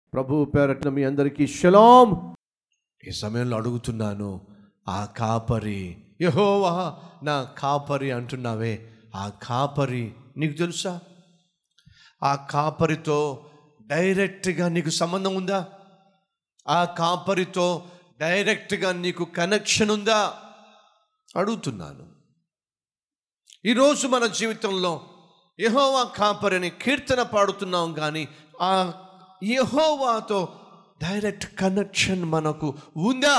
ప్రభు పేరట్న మీ అందరికీ షలాం ఈ సమయంలో అడుగుతున్నాను ఆ కాపరి యహోవా నా కాపరి అంటున్నావే ఆ కాపరి నీకు తెలుసా ఆ కాపరితో డైరెక్ట్గా నీకు సంబంధం ఉందా ఆ కాపరితో డైరెక్ట్గా నీకు కనెక్షన్ ఉందా అడుగుతున్నాను ఈరోజు మన జీవితంలో యహోవా కాపరిని కీర్తన పాడుతున్నాం కానీ ఆ యహోవాతో డైరెక్ట్ కనెక్షన్ మనకు ఉందా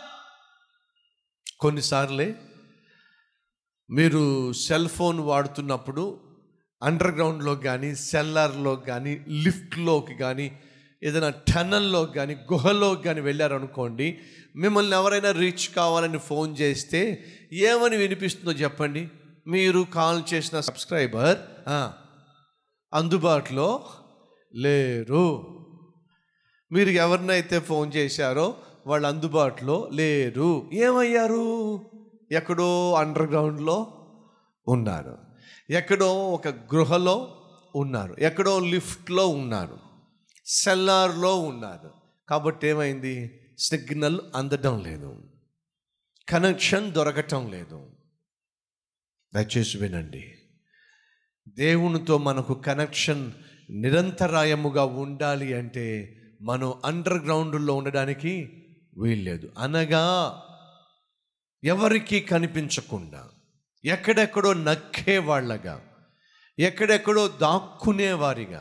కొన్నిసార్లే మీరు సెల్ ఫోన్ వాడుతున్నప్పుడు అండర్ గ్రౌండ్లో కానీ సెల్లార్లో కానీ లిఫ్ట్లోకి కానీ ఏదైనా టనల్లో కానీ గుహలో కానీ వెళ్ళారనుకోండి మిమ్మల్ని ఎవరైనా రీచ్ కావాలని ఫోన్ చేస్తే ఏమని వినిపిస్తుందో చెప్పండి మీరు కాల్ చేసిన సబ్స్క్రైబర్ ఆ, అందుబాటులో లేరు మీరు ఎవరినైతే ఫోన్ చేశారో వాళ్ళు అందుబాటులో లేరు ఏమయ్యారు ఎక్కడో అండర్ గ్రౌండ్లో ఉన్నారు ఎక్కడో ఒక గృహలో ఉన్నారు ఎక్కడో లిఫ్ట్లో ఉన్నారు సెల్లార్లో ఉన్నారు కాబట్టి ఏమైంది సిగ్నల్ అందడం లేదు కనెక్షన్ దొరకటం లేదు దయచేసి వినండి దేవునితో మనకు కనెక్షన్ నిరంతరాయముగా ఉండాలి అంటే మనం అండర్ గ్రౌండ్లో ఉండడానికి వీల్లేదు అనగా ఎవరికి కనిపించకుండా ఎక్కడెక్కడో నక్కేవాళ్ళగా ఎక్కడెక్కడో దాక్కునేవారిగా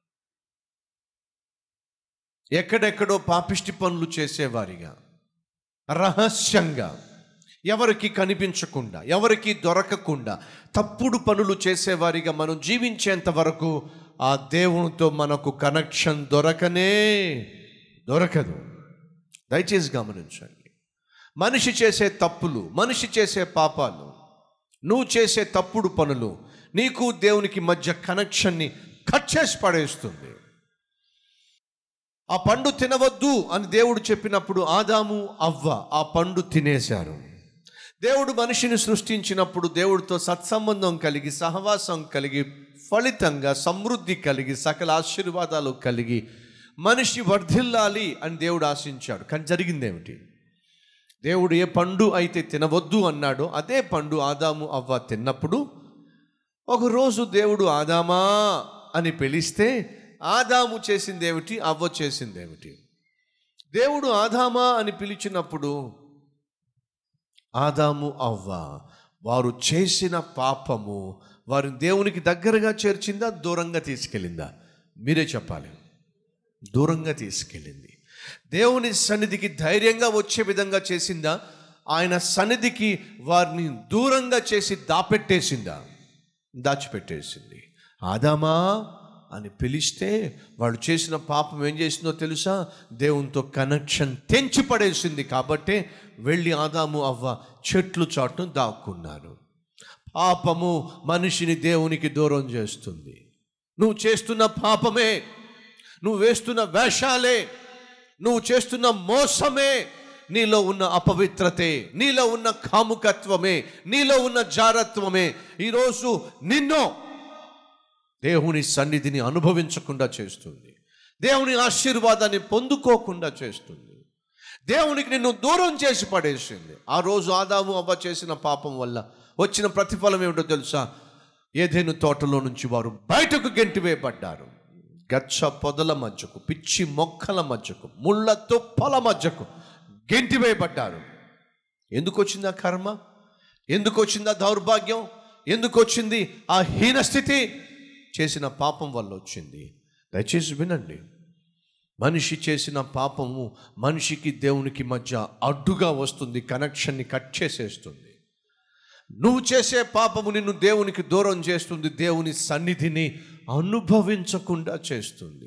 ఎక్కడెక్కడో పాపిష్టి పనులు చేసేవారిగా రహస్యంగా ఎవరికి కనిపించకుండా ఎవరికి దొరకకుండా తప్పుడు పనులు చేసేవారిగా మనం జీవించేంత వరకు ఆ దేవునితో మనకు కనెక్షన్ దొరకనే దొరకదు దయచేసి గమనించండి మనిషి చేసే తప్పులు మనిషి చేసే పాపాలు నువ్వు చేసే తప్పుడు పనులు నీకు దేవునికి మధ్య కనెక్షన్ని కట్ చేసి పడేస్తుంది ఆ పండు తినవద్దు అని దేవుడు చెప్పినప్పుడు ఆదాము అవ్వ ఆ పండు తినేశారు దేవుడు మనిషిని సృష్టించినప్పుడు దేవుడితో సత్సంబంధం కలిగి సహవాసం కలిగి ఫలితంగా సమృద్ధి కలిగి సకల ఆశీర్వాదాలు కలిగి మనిషి వర్ధిల్లాలి అని దేవుడు ఆశించాడు కానీ జరిగిందేమిటి దేవుడు ఏ పండు అయితే తినవద్దు అన్నాడో అదే పండు ఆదాము అవ్వ తిన్నప్పుడు ఒకరోజు దేవుడు ఆదామా అని పిలిస్తే ఆదాము చేసిందేమిటి అవ్వ చేసిందేమిటి దేవుడు ఆదామా అని పిలిచినప్పుడు ఆదాము అవ్వ వారు చేసిన పాపము వారు దేవునికి దగ్గరగా చేర్చిందా దూరంగా తీసుకెళ్ళిందా మీరే చెప్పాలి దూరంగా తీసుకెళ్ళింది దేవుని సన్నిధికి ధైర్యంగా వచ్చే విధంగా చేసిందా ఆయన సన్నిధికి వారిని దూరంగా చేసి దాపెట్టేసిందా దాచిపెట్టేసింది ఆదామా అని పిలిస్తే వాళ్ళు చేసిన పాపం ఏం చేసిందో తెలుసా దేవునితో కనెక్షన్ తెంచి పడేసింది కాబట్టే వెళ్ళి ఆదాము అవ్వ చెట్లు చాటును దాక్కున్నారు పాపము మనిషిని దేవునికి దూరం చేస్తుంది నువ్వు చేస్తున్న పాపమే నువ్వు వేస్తున్న వేషాలే నువ్వు చేస్తున్న మోసమే నీలో ఉన్న అపవిత్రతే నీలో ఉన్న కాముకత్వమే నీలో ఉన్న జారత్వమే ఈరోజు నిన్ను దేవుని సన్నిధిని అనుభవించకుండా చేస్తుంది దేవుని ఆశీర్వాదాన్ని పొందుకోకుండా చేస్తుంది దేవునికి నిన్ను దూరం చేసి పడేసింది ఆ రోజు ఆదాము అవ్వ చేసిన పాపం వల్ల వచ్చిన ప్రతిఫలం ఏమిటో తెలుసా ఏదేను తోటలో నుంచి వారు బయటకు గెంటివేయబడ్డారు గచ్చ పొదల మధ్యకు పిచ్చి మొక్కల మధ్యకు ముళ్ళ తుప్పల మధ్యకు గెంటివేయబడ్డారు ఎందుకు వచ్చింది ఆ కర్మ ఎందుకు వచ్చింది ఆ దౌర్భాగ్యం ఎందుకు వచ్చింది ఆ హీనస్థితి చేసిన పాపం వల్ల వచ్చింది దయచేసి వినండి మనిషి చేసిన పాపము మనిషికి దేవునికి మధ్య అడ్డుగా వస్తుంది కనెక్షన్ని కట్ చేసేస్తుంది నువ్వు చేసే పాపము నిన్ను దేవునికి దూరం చేస్తుంది దేవుని సన్నిధిని అనుభవించకుండా చేస్తుంది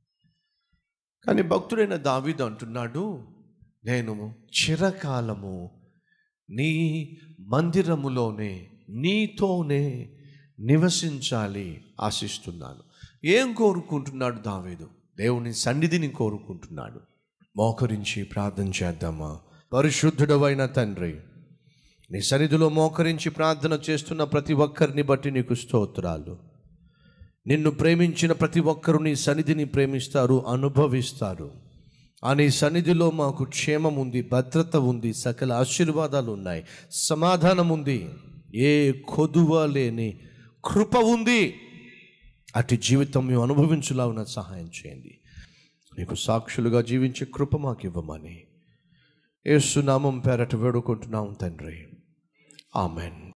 కానీ భక్తుడైన దావీదు అంటున్నాడు నేను చిరకాలము నీ మందిరములోనే నీతోనే నివసించాలి ఆశిస్తున్నాను ఏం కోరుకుంటున్నాడు దావీదు దేవుని సన్నిధిని కోరుకుంటున్నాడు మోకరించి ప్రార్థన చేద్దామా పరిశుద్ధుడవైన తండ్రి నీ సన్నిధిలో మోకరించి ప్రార్థన చేస్తున్న ప్రతి ఒక్కరిని బట్టి నీకు స్తోత్రాలు నిన్ను ప్రేమించిన ప్రతి ఒక్కరూ నీ సన్నిధిని ప్రేమిస్తారు అనుభవిస్తారు ఆ నీ సన్నిధిలో మాకు క్షేమం ఉంది భద్రత ఉంది సకల ఆశీర్వాదాలు ఉన్నాయి సమాధానం ఉంది ఏ కొదువ లేని కృప ఉంది అటు జీవితం మేము అనుభవించులాగా సహాయం చేయండి నీకు సాక్షులుగా జీవించే కృప మాకు ఇవ్వమని ఏసునామం పేరట వేడుకుంటున్నాం తండ్రి ఆమెన్